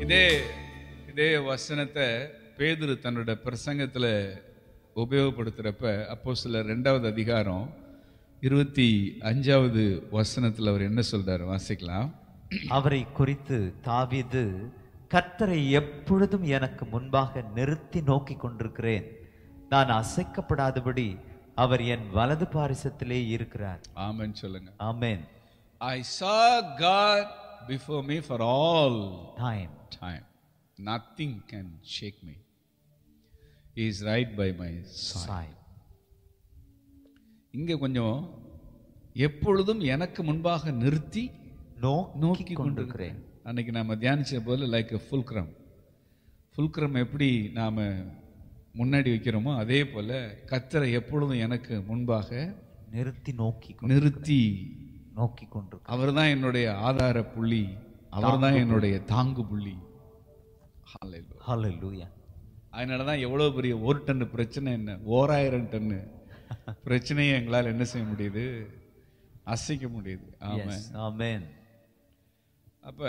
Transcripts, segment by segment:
இதே இதே வசனத்தை பேதுரு தன்னோட பிரசங்கத்துல உபயோகப்படுத்துறப்ப அப்போ சில ரெண்டாவது அதிகாரம் இருபத்தி அஞ்சாவது வசனத்துல அவர் என்ன சொல்றாரு வாசிக்கலாம் அவரை குறித்து தாவீது கர்த்தரை எப்பொழுதும் எனக்கு முன்பாக நிறுத்தி நோக்கி கொண்டிருக்கிறேன் நான் அசைக்கப்படாதபடி அவர் என் வலது பாரிசத்திலே இருக்கிறார் ஆமென் சொல்லுங்க amen I saw God before me for all time time. Nothing can shake me. He is right by my side. Sai இங்க கொஞ்சம் எப்பொழுதும் எனக்கு முன்பாக நிறுத்தி நோக்கி நோக்கி கொண்டிருக்கிறேன் கொண்டிருக்கிறேன் அன்னைக்கு நாம தியானிச்ச போல லைக் ஃபுல்க்ரம் ஃபுல்க்ரம் எப்படி நாம முன்னாடி வைக்கிறோமோ அதே போல கத்தரை எப்பொழுதும் எனக்கு முன்பாக நிறுத்தி நோக்கி கொண்டு- நிறுத்தி நோக்கி கொண்டிருக்கிறேன் அவர்தான் என்னுடைய ஆதார புள்ளி அவர்தான் என்னுடைய தாங்கு புள்ளி Hallelujah. ஹalleluya அதனால தான் எவ்வளோ பெரிய ஒரு டன்னு பிரச்சனை என்ன ஓராயிரம் டன்னு பிரச்சனையை எங்களால் என்ன செய்ய முடியுது அசைக்க முடியுது ஆமா எஸ் ஆமென் அப்ப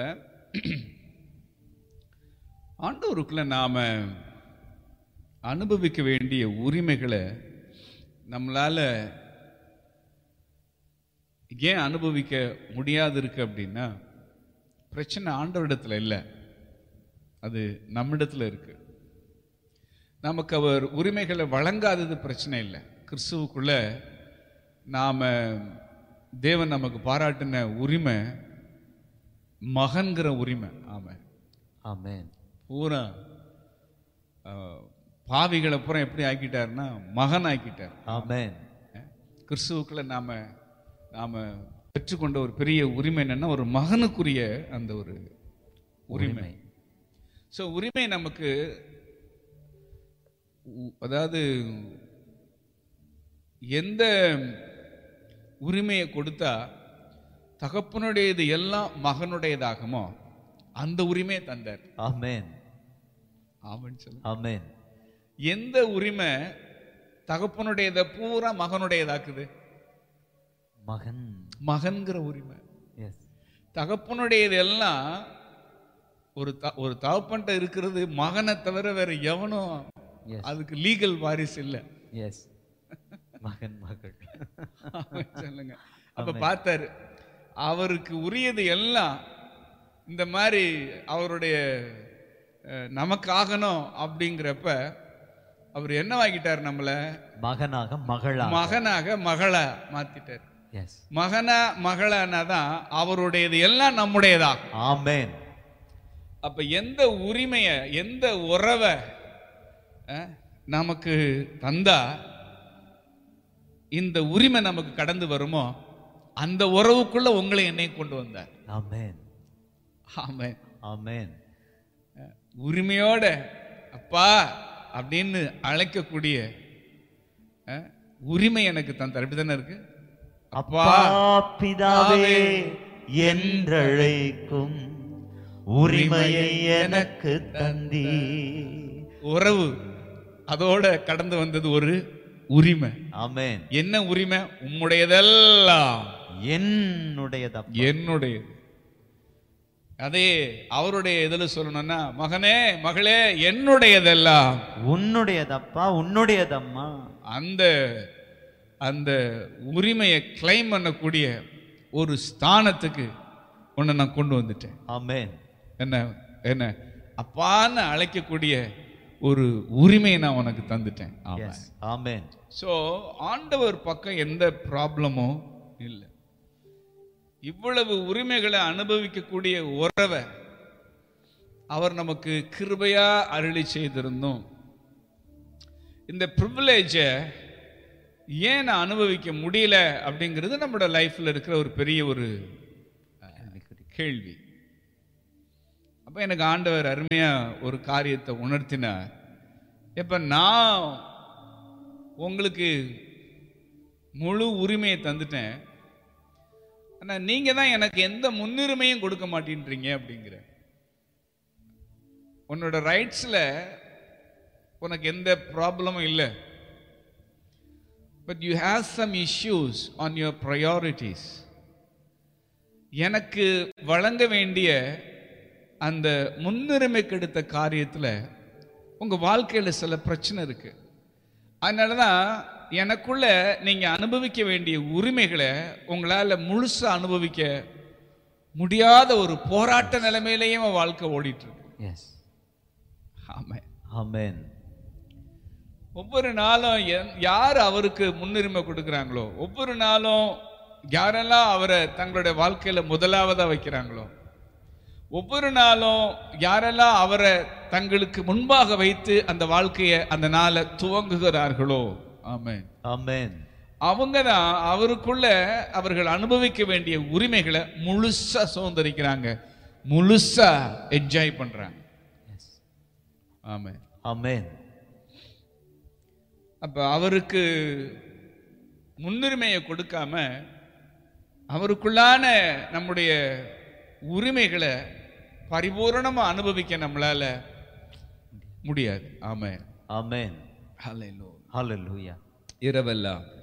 ஆண்டவருக்குள்ள நாம அனுபவிக்க வேண்டிய உரிமைகளை நம்மளால ஏன் அனுபவிக்க முடியாது இருக்கு அப்படின்னா பிரச்சனை ஆண்டவரிடத்துல இல்லை அது நம்மிடத்துல இருக்கு நமக்கு அவர் உரிமைகளை வழங்காதது பிரச்சனை இல்லை கிறிஸ்துவுக்குள்ள நாம தேவன் நமக்கு பாராட்டின உரிமை மகன்கிற உரிமை ஆமா ஆமென் பூரா அஹ், பாவிகளை பூரா எப்படி ஆக்கிட்டாருன்னா மகன் ஆக்கிட்டார் ஆமென் கிறிஸ்துவுக்குள்ள நாம நாம பெற்றுக்கொண்ட ஒரு பெரிய உரிமை என்னன்னா ஒரு மகனுக்குரிய அந்த ஒரு உரிமை ஸோ உரிமை நமக்கு உ- அதாவது எந்த உரிமையை கொடுத்தா தகப்பனுடையது எல்லாம் மகனுடையதாகுமோ அந்த உரிமையை தந்தார் ஆமென் ஆமான்னு சொல்லுங்க ஆமென் எந்த உரிமை தகப்பனுடையதை பூரா மகனுடையதாக்குது மகன் மகன்கிற உரிமை எஸ் தகப்பனுடையது எல்லாம் ஒரு த- ஒரு தகப்பன்ட்ட இருக்கிறது மகனை தவிர வேற எவனும் எஸ் அதுக்கு லீகல் வாரிசு இல்லை எஸ் மகன் மகள் சொல்லுங்க அப்ப பார்த்தாரு அவருக்கு உரியது எல்லாம் இந்த மாதிரி அவருடைய அஹ், நமக்கு ஆகணும் அப்படிங்கிறப்ப அவர் என்ன வாங்கிட்டார் நம்மள மகனாக மகளா மகனாக மகளா மாத்திட்டார் எஸ் மகனா மகளானா தான் அவருடையது எல்லாம் நம்முடையதா ஆமென் அப்ப எந்த உரிமைய எந்த உறவை அஹ், நமக்கு தந்தா இந்த உரிமை நமக்கு கடந்து வருமோ அந்த உறவுக்குள்ள உங்களை என்னை கொண்டு வந்தார் ஆமென் ஆமென் ஆமென் அஹ், உரிமையோட அப்பா அப்படின்னு அழைக்கக்கூடிய அஹ், உரிமை எனக்கு தந்தார் இப்படிதானே இருக்கு அப்பா பிதாவே என்றழைக்கும் உரிமையை எனக்கு தந்தி உறவு அதோட கடந்து வந்தது ஒரு உரிமை ஆமென் என்ன உரிமை உம்முடையதெல்லாம் என்னுடையதப்பா என்னுடையது அதே அவருடைய இதுல சொல்லணும்னா மகனே மகளே என்னுடையதெல்லாம் உன்னுடையதப்பா உன்னுடையதம்மா அந்த அந்த உரிமையை கிளைம் பண்ணக்கூடிய ஒரு ஸ்தானத்துக்கு உன்னை நான் கொண்டு வந்துட்டேன் ஆமென் என்ன என்ன அப்பான்னு அழைக்கக்கூடிய ஒரு உரிமையை நான் உனக்கு தந்துட்டேன் ஆமா எஸ் ஆமென் ஸோ ஆண்டவர் பக்கம் எந்த ப்ராப்ளமும் இல்லை இவ்வளவு உரிமைகளை அனுபவிக்கக்கூடிய உறவை அவர் நமக்கு கிருபையா அருளி செய்திருந்தோம் இந்த ப்ரிவிலேஜை ஏன் நான் அனுபவிக்க முடியல அப்படிங்கிறது நம்மளோட லைஃப்ல இருக்கிற ஒரு பெரிய ஒரு கேள்வி அப்ப எனக்கு ஆண்டவர் அருமையா ஒரு காரியத்தை உணர்த்தினார் இப்ப நான் உங்களுக்கு முழு உரிமையை தந்துட்டேன் ஆனா நீங்க தான் எனக்கு எந்த முன்னுரிமையும் கொடுக்க மாட்டேன்றீங்க அப்படிங்கிற உன்னோட ரைட்ஸ்ல உனக்கு எந்த ப்ராப்ளமும் இல்லை but you have some issues on your priorities எனக்கு வழங்க வேண்டிய அந்த முன்னுரிமை கெடுத்த காரியத்துல உங்க வாழ்க்கையில சில பிரச்சனை இருக்கு அதனால தான் எனக்குள்ள நீங்க அனுபவிக்க வேண்டிய உரிமைகளை உங்களால முழுசா அனுபவிக்க முடியாத ஒரு போராட்ட நிலைமையிலேயும் உன் வாழ்க்கை ஓடிட்டு இருக்கு எஸ் ஆமா ஆமென் ஒவ்வொரு நாளும் என்- யார் அவருக்கு முன்னுரிமை கொடுக்குறாங்களோ ஒவ்வொரு நாளும் யாரெல்லாம் அவரை தங்களுடைய வாழ்க்கையில முதலாவதா வைக்கிறாங்களோ ஒவ்வொரு நாளும் யாரெல்லாம் அவரை தங்களுக்கு முன்பாக வைத்து அந்த வாழ்க்கையை அந்த நாளை துவங்குகிறார்களோ ஆமென் ஆமென் அவங்க தான் அவருக்குள்ள அவர்கள் அனுபவிக்க வேண்டிய உரிமைகளை முழுசா சுதந்திரிக்கிறாங்க முழுசா என்ஜாய் பண்றாங்க எஸ் ஆமென் ஆமென் அப்ப அவருக்கு முன்னுரிமையை கொடுக்காம அவருக்குள்ளான நம்முடைய உரிமைகளை பரிபூரணமா அனுபவிக்க நம்மளால முடியாது ஆமென் ஆமென் ஹalleluya ஹalleluya இரவெல்லாம்